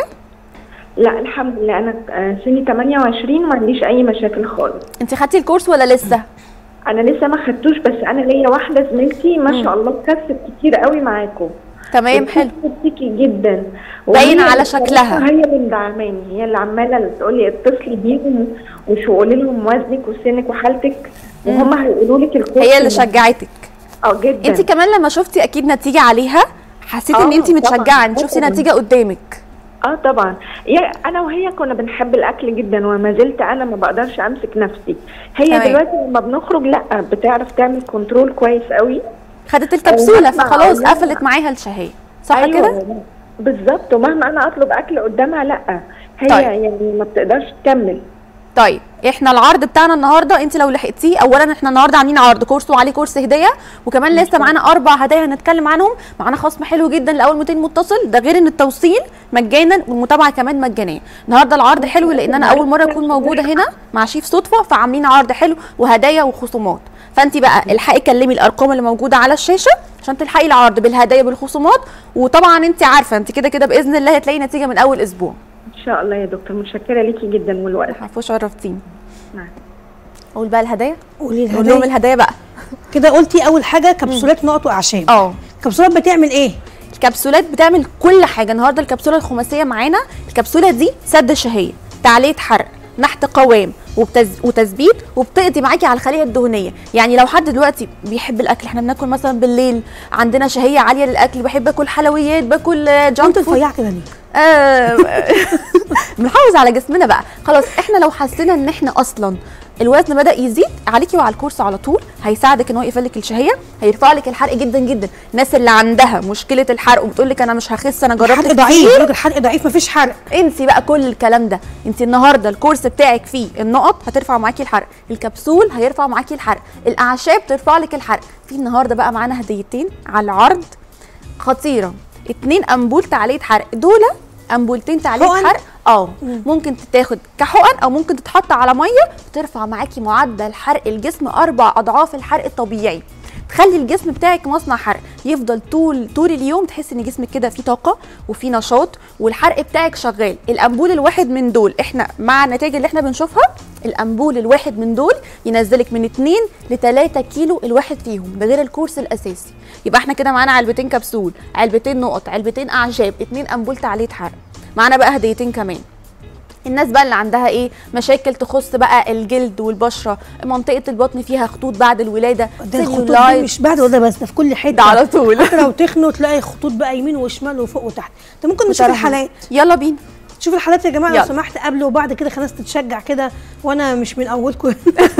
لا الحمد لله انا آه، سني 28 وما عنديش اي مشاكل خالص انت خدتي الكورس ولا لسه انا لسه ما خدتوش بس انا ليا واحده زميلتي ما شاء الله بتكسب كتير قوي معاكم تمام حلو بتكسب جدا باين وهي على بصراحة شكلها. هي اللي مدعماني هي اللي عماله تقول لي اتصلي بيهم وقولي لهم وزنك وسنك وحالتك وهم هيقولوا لك الكورس هي اللي ده. شجعتك اه جدا انت كمان لما شفتي اكيد نتيجه عليها حسيتي ان آه، انت طبعاً، متشجعه انت شفتي طبعاً. نتيجه قدامك اه طبعا يا انا وهي كنا بنحب الاكل جدا وما زلت انا ما بقدرش امسك نفسي هي تمام. دلوقتي لما بنخرج لا بتعرف تعمل كنترول كويس قوي خدت الكبسوله ومهما فخلاص أقول لها- قفلت معاها الشهيه صح كده بالظبط ومهما انا اطلب اكل قدامها لا هي طيب. يعني ما بتقدرش تكمل طيب احنا العرض بتاعنا النهارده انت لو لحقتيه اولا احنا النهارده عاملين عرض كورس وعليه كورس هديه وكمان لسه معانا اربع هدايا هنتكلم عنهم معانا خصم حلو جدا لاول 200 متصل ده غير ان التوصيل مجانا والمتابعه كمان مجانيه النهارده العرض حلو لان انا اول مره اكون موجوده هنا مع شيف صدفه فعاملين عرض حلو وهدايا وخصومات فانت بقى الحقي كلمي الارقام اللي موجوده على الشاشه عشان تلحقي العرض بالهدايا بالخصومات وطبعا انت عارفه انت كده كده باذن الله هتلاقي نتيجه من اول اسبوع ان شاء الله يا دكتور متشكره ليكي جدا والوقت عفوا شرفتيني نعم. اقول بقى الهدايا قولي نقول لهم الهدايا الهدايا بقى كده قلتي اول حاجه كبسولات نقط واعشاب اه كبسولات بتعمل ايه الكبسولات بتعمل كل حاجه النهارده الكبسوله الخماسيه معانا الكبسوله دي سد شهيه تعليه حرق نحت قوام وبتز... وتثبيت وبتقضي معاكي على الخليه الدهنيه يعني لو حد دلوقتي بيحب الاكل احنا بناكل مثلا بالليل عندنا شهيه عاليه للاكل بحب اكل حلويات باكل آه، جانك انت فود رفيعه كده ليه آه، بنحافظ على جسمنا بقى خلاص احنا لو حسينا ان احنا اصلا الوزن بدا يزيد عليكي وعلى الكورس على طول هيساعدك ان هو يقفل لك الشهيه هيرفع لك الحرق جدا جدا الناس اللي عندها مشكله الحرق وبتقول لك انا مش هخس انا جربت الحرق كتير ضعيف يقول لك الحرق ضعيف مفيش حرق انسي بقى كل الكلام ده انت النهارده الكورس بتاعك فيه النقط هترفع معاكي الحرق الكبسول هيرفع معاكي الحرق الاعشاب ترفع لك الحرق في النهارده بقى معانا هديتين على العرض خطيره اتنين انبول تعليق حرق دول انبولتين تعليق حقن؟ حرق اه ممكن تتاخد كحقن او ممكن تتحط على ميه وترفع معاكي معدل حرق الجسم اربع اضعاف الحرق الطبيعي تخلي الجسم بتاعك مصنع حرق يفضل طول طول اليوم تحس ان جسمك كده فيه طاقه وفيه نشاط والحرق بتاعك شغال الانبول الواحد من دول احنا مع النتائج اللي احنا بنشوفها الامبول الواحد من دول ينزلك من 2 ل 3 كيلو الواحد فيهم ده غير الكورس الاساسي يبقى احنا كده معانا علبتين كبسول علبتين نقط علبتين اعشاب اتنين امبول تعليق حرق معانا بقى هديتين كمان الناس بقى اللي عندها ايه مشاكل تخص بقى الجلد والبشره منطقه البطن فيها خطوط بعد الولاده ده الخطوط دي cellulite. مش بعد ولا بس ده في كل حته ده على طول. حتى لو تخنوا تلاقي خطوط بقى يمين وشمال وفوق وتحت انت ممكن نشوف وترهل. الحالات يلا بينا شوف الحالات يا جماعه لو يلا. سمحت قبل وبعد كده خلاص تتشجع كده وانا مش من اولكم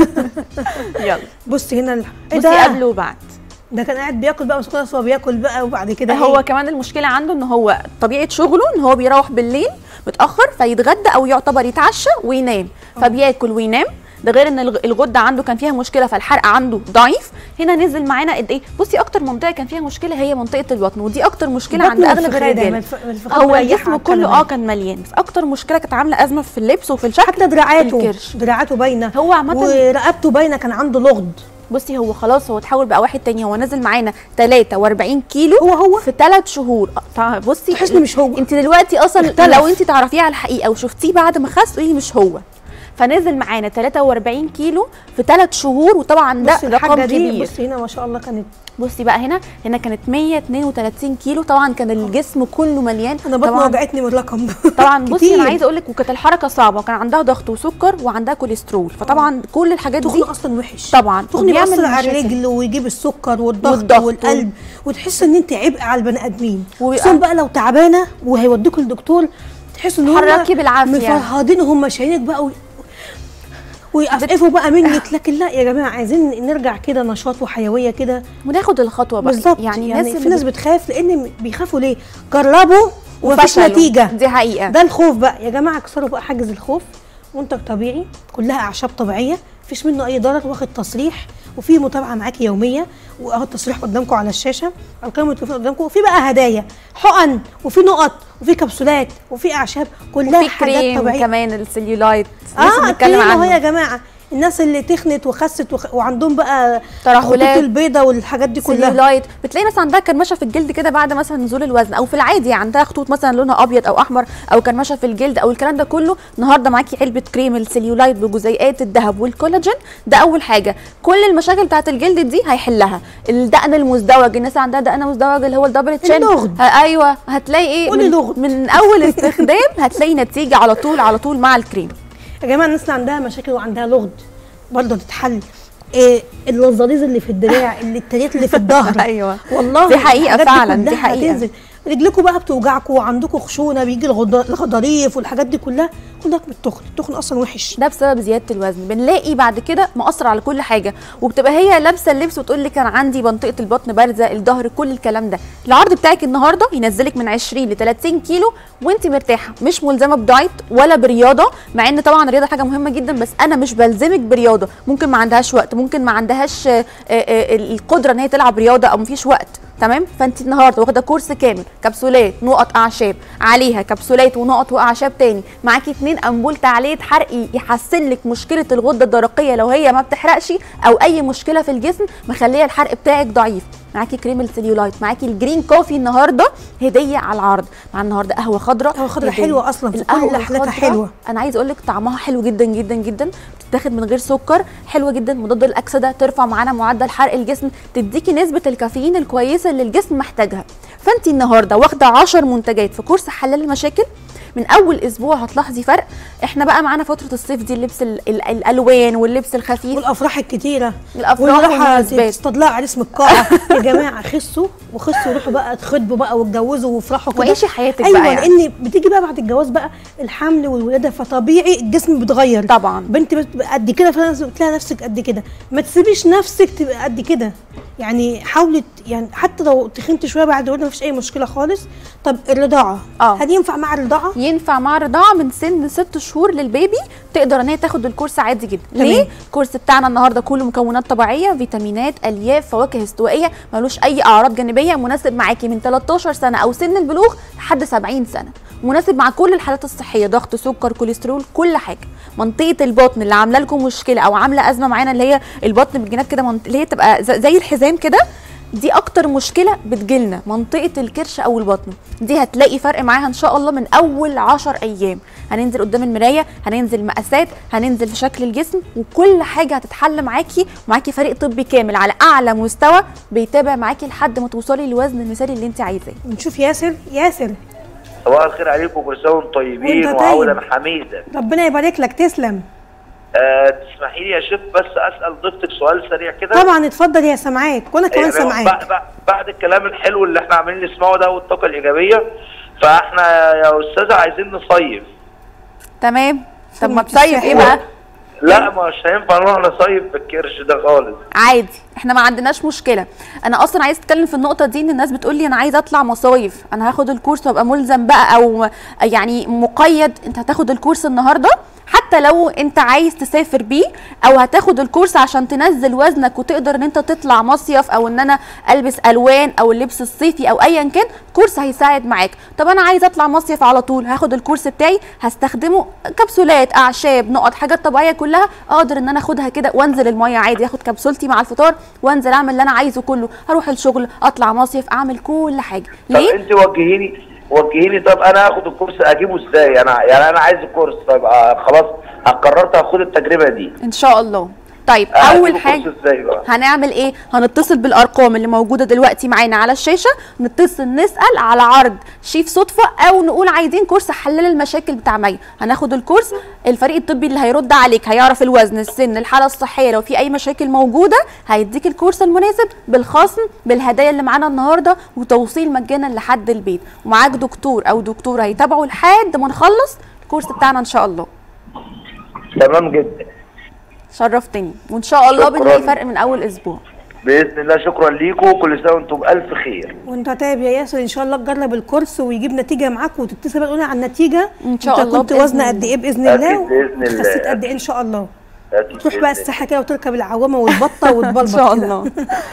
يلا بص هنا ال- ايه بصي ده قبل وبعد ده كان قاعد بياكل بقى بس خلاص هو بياكل بقى وبعد كده هو إيه؟ كمان المشكله عنده ان هو طبيعه شغله ان هو بيروح بالليل متاخر فيتغدى او يعتبر يتعشى وينام فبياكل وينام ده غير ان الغ- الغده عنده كان فيها مشكله فالحرق عنده ضعيف هنا نزل معانا قد ايه بصي اكتر منطقه كان فيها مشكله هي منطقه البطن ودي اكتر مشكله عند البطن اغلب والفخادة، الرجاله ما الف- الفخاد هو مريحة الجسم على كله الكلام. اه كان مليان بس اكتر مشكله كانت عامله ازمه في اللبس وفي الشكل حتى دراعاته الكرش. دراعاته باينه هو عامة- ورقبته باينه كان عنده لغد بصي هو خلاص هو اتحول بقى واحد تاني هو نزل معانا 43 كيلو هو هو في ثلاث شهور آه، طبعا بصي تحس إنه مش هو. انت دلوقتي اصلا اختلف. لو انت تعرفيه على الحقيقه وشفتيه بعد ما خس تقولي مش هو فنزل معانا 43 كيلو في ثلاث شهور وطبعا ده بصي رقم الحاجه دي كبير بصي هنا ما شاء الله كانت بصي بقى هنا هنا كانت 132 كيلو طبعا كان الجسم كله مليان انا بطني طبعا وجعتني من الرقم ده طبعا بصي كتير. انا عايزه اقول لك وكانت الحركه صعبه وكان عندها ضغط وسكر وعندها كوليسترول فطبعا كل الحاجات دي تخن اصلا وحش طبعا تخن وبيعمل يأثر على مشاكل. الرجل ويجيب السكر والضغط, والضغط والقلب وتحس ان انت عبء على البني ادمين وبيبقى- خصوصا بقى لو تعبانه وهيودوك للدكتور تحس ان هم حركي بالعافية. مفرهدين هم شايلينك بقى و... ويقفقفوا بقى منك لكن لا يا جماعه عايزين نرجع كده نشاط وحيويه كده وناخد الخطوه بقى بالظبط يعني, يعني, الناس في اللي ناس بتخاف لان بيخافوا ليه جربوا ومفيش وفشلوا. نتيجه دي حقيقه ده الخوف بقى يا جماعه اكسروا بقى حاجز الخوف منتج طبيعي كلها اعشاب طبيعيه مفيش منه اي ضرر واخد تصريح وفي متابعه معاكي يوميه واهو التصريح قدامكم على الشاشه ارقام التليفون قدامكم وفي بقى هدايا حقن وفي نقط وفي كابسولات وفي اعشاب كلها في حاجات كريم طبيعيه كمان السليولايت لسه اه بنتكلم كريم اهو عنه يا جماعه الناس اللي تخنت وخست وخ... وعندهم بقى ترهلات. الخطوط البيضاء والحاجات دي كلها سليولايت بتلاقي ناس عندها كرمشه في الجلد كده بعد مثلا نزول الوزن او في العادي عندها خطوط مثلا لونها ابيض او احمر او كرمشه في الجلد او الكلام ده كله النهارده معاكي علبه كريم السليولايت بجزيئات الذهب والكولاجين ده اول حاجه كل المشاكل بتاعت الجلد دي هيحلها الدقن المزدوج الناس اللي عندها دقن مزدوج اللي هو الدبل تشين اللغد. ه- ايوه هتلاقي ايه قولي من, لغد. من اول استخدام هتلاقي نتيجه على طول على طول مع الكريم يا جماعه الناس اللي عندها مشاكل وعندها لغد برضه تتحل إيه اللزاليز اللي في الدراع اللي التريات اللي في الظهر أيوة. والله دي حقيقة الحاجات فعلا، دي كلها حقيقة. هتنزل رجلكم بقى بتوجعكم وعندكم خشونه بيجي الغض- الغضاريف والحاجات دي كلها كل ده من التخن التخن اصلا وحش ده بسبب زياده الوزن بنلاقي بعد كده مأثر على كل حاجه وبتبقى هي لابسه اللبس وتقول لك انا عندي منطقه البطن بارزه الظهر كل الكلام ده العرض بتاعك النهارده ينزلك من 20 ل 30 كيلو وانت مرتاحه مش ملزمه بدايت ولا برياضه مع ان طبعا الرياضه حاجه مهمه جدا بس انا مش بلزمك برياضه ممكن ما عندهاش وقت ممكن ما عندهاش آه، آه، القدره ان هي تلعب رياضه او مفيش وقت تمام فانت النهارده واخده كورس كامل كبسولات نقط اعشاب عليها كبسولات ونقط واعشاب تاني معاكي اتنين امبول تعليق حرقي يحسن لك مشكله الغده الدرقيه لو هي ما بتحرقش او اي مشكله في الجسم مخليه الحرق بتاعك ضعيف معاكي كريم السليولايت معاكي الجرين كوفي النهارده هديه على العرض مع النهارده قهوه خضراء قهوة خضراء هدية. حلوة أصلاً، في كل القهوة حالاتها الخضراء حلوة. انا عايز اقول لك طعمها حلو جدا جدا جدا بتتاخد من غير سكر حلوه جدا مضاد للاكسده ترفع معانا معدل حرق الجسم تديكي نسبه الكافيين الكويسه اللي الجسم محتاجها فانت النهارده واخده 10 منتجات في كورس حلال المشاكل من اول اسبوع هتلاحظي فرق احنا بقى معانا فتره الصيف دي اللبس ال- ال- الالوان واللبس الخفيف والافراح الكتيره الأفراح والراحه والمناسبات. تستطلع عريس من القاعه يا جماعه خسوا وخسوا روحوا بقى تخطبوا بقى واتجوزوا وافرحوا كده وعيشي حياتك ايوه بقى يعني. لان بتيجي بقى بعد الجواز بقى الحمل والولاده فطبيعي الجسم بيتغير طبعا. بنت بتبقى قد كده فتلاقي نفسك قد كده ما تسيبيش نفسك تبقى قد كده يعني حاولي ت- يعني حتى لو تخنت شويه بعد الولاده مفيش اي مشكله خالص طب الرضاعه آه. هل ينفع مع الرضاعه ينفع مع الرضاعه من سن ست شهور للبيبي تقدر ان هي تاخد الكورس عادي جدا تمام. ليه الكورس بتاعنا النهارده كله مكونات طبيعيه فيتامينات الياف فواكه استوائيه ملوش اي اعراض جانبيه مناسب معاكي من 13 سنه او سن البلوغ لحد 70 سنه مناسب مع كل الحالات الصحيه ضغط سكر كوليسترول كل حاجه منطقه البطن اللي عامله لكم مشكله او عامله ازمه معانا اللي هي البطن بالجناب كده منط- اللي هي تبقى ز- زي الحزام كده دي اكتر مشكله بتجيلنا منطقه الكرش او البطن دي هتلاقي فرق معاها ان شاء الله من اول 10 ايام هننزل قدام المرايه هننزل مقاسات هننزل في شكل الجسم وكل حاجه هتتحل معاكي ومعاكي فريق طبي كامل على اعلى مستوى بيتابع معاكي لحد ما توصلي للوزن المثالي اللي انت عايزاه نشوف ياسر ياسر صباح الخير عليكم كل سنه وانتم طيبين وانت طيب. وعودا حميدا ربنا يبارك لك تسلم أه تسمحي لي يا شيف بس اسال ضيفتك سؤال سريع كده طبعا اتفضل يا سمعاك وانا كمان يعني سامعاك بعد, بعد- بعد الكلام الحلو اللي احنا عاملين نسمعه ده والطاقه الايجابيه فاحنا يا استاذه عايزين نصيف تمام طب ما في تصيف ايه الساحل. بقى لا مش هينفع نروح نصيف في الكرش ده خالص عادي احنا ما عندناش مشكله انا اصلا عايز اتكلم في النقطه دي ان الناس بتقول لي انا عايزه اطلع مصايف انا هاخد الكورس وابقى ملزم بقى او يعني مقيد انت هتاخد الكورس النهارده حتى لو انت عايز تسافر بيه او هتاخد الكورس عشان تنزل وزنك وتقدر ان انت تطلع مصيف او ان انا البس الوان او اللبس الصيفي او ايا كان كورس هيساعد معاك طب انا عايزه اطلع مصيف على طول هاخد الكورس بتاعي هستخدمه كبسولات اعشاب نقط حاجات طبيعيه كلها اقدر ان انا اخدها كده وانزل الميه عادي اخد كبسولتي مع الفطار وانزل اعمل اللي انا عايزه كله هروح الشغل اطلع مصيف اعمل كل حاجه طب ليه انت وجهيني وجهيني طب انا هاخد الكورس اجيبه ازاي انا يعني انا عايز الكورس طيب آه خلاص قررت هاخد التجربه دي ان شاء الله طيب هجيب اول الكورس حاجه ازاي بقى هنعمل ايه هنتصل بالارقام اللي موجوده دلوقتي معانا على الشاشه نتصل نسال على عرض شيف صدفه او نقول عايزين كورس حلل المشاكل بتاع مي هناخد الكورس الفريق الطبي اللي هيرد عليك هيعرف الوزن السن الحاله الصحيه لو في اي مشاكل موجوده هيديك الكورس المناسب بالخصم بالهدايا اللي معانا النهارده وتوصيل مجانا لحد البيت ومعاك دكتور او دكتوره هيتابعوا لحد ما نخلص الكورس بتاعنا ان شاء الله تمام جدا شرفتني وان شاء الله شكراً. بنلاقي فرق من اول اسبوع باذن الله شكرا ليكم وكل سنه وانتم بالف خير وانت طيب يا ياسر ان شاء الله تجرب الكورس ويجيب نتيجه معاك وتتصل بقى تقولي على النتيجه إن شاء انت الله كنت بإذن وزن الله. قد ايه باذن أكيد الله بإذن الله. وخسيت قد ايه ان شاء الله أكيد تروح بإذن بقى الله. الساحه كده وتركب العوامه والبطه وتبلبط ان شاء كده. الله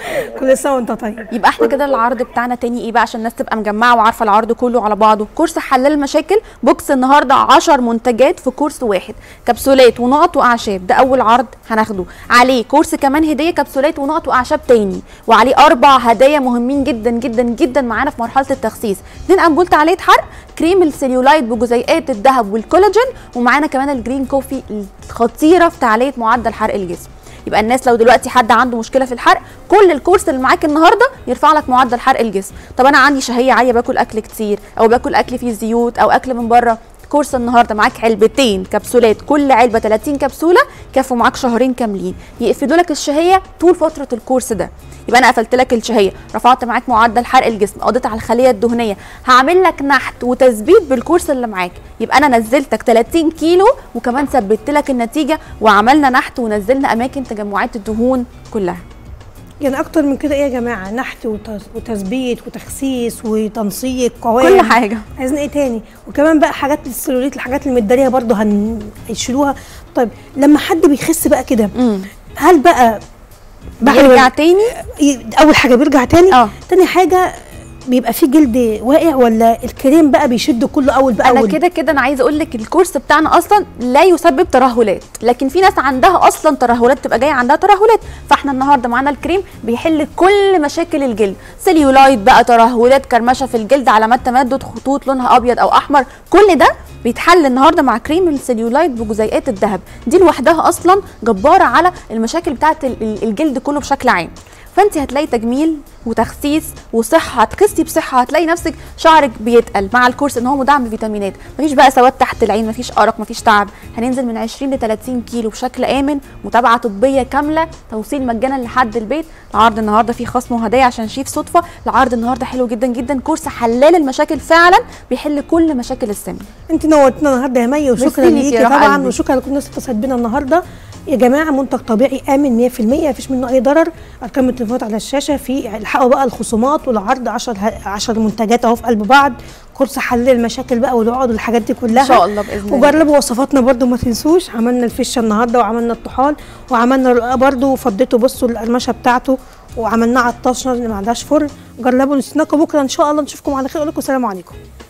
كل سنه وانت طيب يبقى احنا كده العرض بتاعنا تاني ايه بقى عشان الناس تبقى مجمعه وعارفه العرض كله على بعضه كورس حلال المشاكل بوكس النهارده 10 منتجات في كورس واحد كبسولات ونقط واعشاب ده اول عرض هناخده عليه كورس كمان هديه كبسولات ونقط واعشاب تاني وعليه اربع هدايا مهمين جدا جدا جدا معانا في مرحله التخسيس اتنين امبوله عاليه حرق كريم السليولايت بجزيئات الذهب والكولاجين ومعانا كمان الجرين كوفي الخطيره في تعليه معدل حرق الجسم يبقى الناس لو دلوقتي حد عنده مشكله في الحرق كل الكورس اللي معاك النهارده يرفع لك معدل حرق الجسم طب انا عندي شهيه عاليه باكل اكل كتير او باكل اكل فيه زيوت او اكل من بره كورس النهارده معاك علبتين كبسولات كل علبه 30 كبسوله كفوا معاك شهرين كاملين يقفلوا لك الشهيه طول فتره الكورس ده يبقى انا قفلت لك الشهيه رفعت معاك معدل حرق الجسم قضيت على الخليه الدهنيه هعمل لك نحت وتثبيت بالكورس اللي معاك يبقى انا نزلتك 30 كيلو وكمان ثبت لك النتيجه وعملنا نحت ونزلنا اماكن تجمعات الدهون كلها يعني اكتر من كده ايه يا جماعه نحت وتز- وتثبيت وتخسيس وتنسيق قوام كل حاجه عايزين ايه تاني وكمان بقى حاجات السلوليت الحاجات المداريه برضو هن- هيشيلوها طيب لما حد بيخس بقى كده امم هل بقى بعد يرجع ما- تاني ي- اول حاجه بيرجع تاني اه. تاني حاجه بيبقى فيه جلد واقع ولا الكريم بقى بيشد كله اول باول انا كده كده انا عايزه اقول لك الكورس بتاعنا اصلا لا يسبب ترهلات لكن في ناس عندها اصلا ترهلات تبقى جايه عندها ترهلات فاحنا النهارده معانا الكريم بيحل كل مشاكل الجلد سيليولايت بقى ترهلات كرمشه في الجلد علامات تمدد خطوط لونها ابيض او احمر كل ده بيتحل النهارده مع كريم السيليولايت بجزيئات الذهب دي لوحدها اصلا جباره على المشاكل بتاعه ال- ال- الجلد كله بشكل عام فانت هتلاقي تجميل وتخسيس وصحه هتخسي بصحه هتلاقي نفسك شعرك بيتقل مع الكورس ان هو مدعم بفيتامينات مفيش بقى سواد تحت العين مفيش ارق مفيش تعب هننزل من 20 ل 30 كيلو بشكل امن متابعه طبيه كامله توصيل مجانا لحد البيت العرض النهارده فيه خصم وهدايا عشان شيف صدفه العرض النهارده حلو جدا جدا كورس حلال المشاكل فعلا بيحل كل مشاكل السن انت نورتنا النهارده يا مي وشكرا ميرسي ليكي ليكي يا روح طبعا قلبي. وشكرا لكل الناس اللي اتصلت بينا النهارده يا جماعه منتج طبيعي امن 100% مفيش منه اي ضرر ارقام التليفونات على الشاشه في الحقوا بقى الخصومات والعرض 10 10 منتجات اهو في قلب بعض كورس حل المشاكل بقى والعقد والحاجات دي كلها ان شاء الله باذن الله وجربوا وصفاتنا برضو ما تنسوش عملنا الفشه النهارده وعملنا الطحال وعملنا الرقاق برضو فضيته بصوا القرمشه بتاعته وعملناها على الطاسه اللي ما عندهاش فرن جربوا نستناكم بكره ان شاء الله نشوفكم على خير اقول لكم السلام عليكم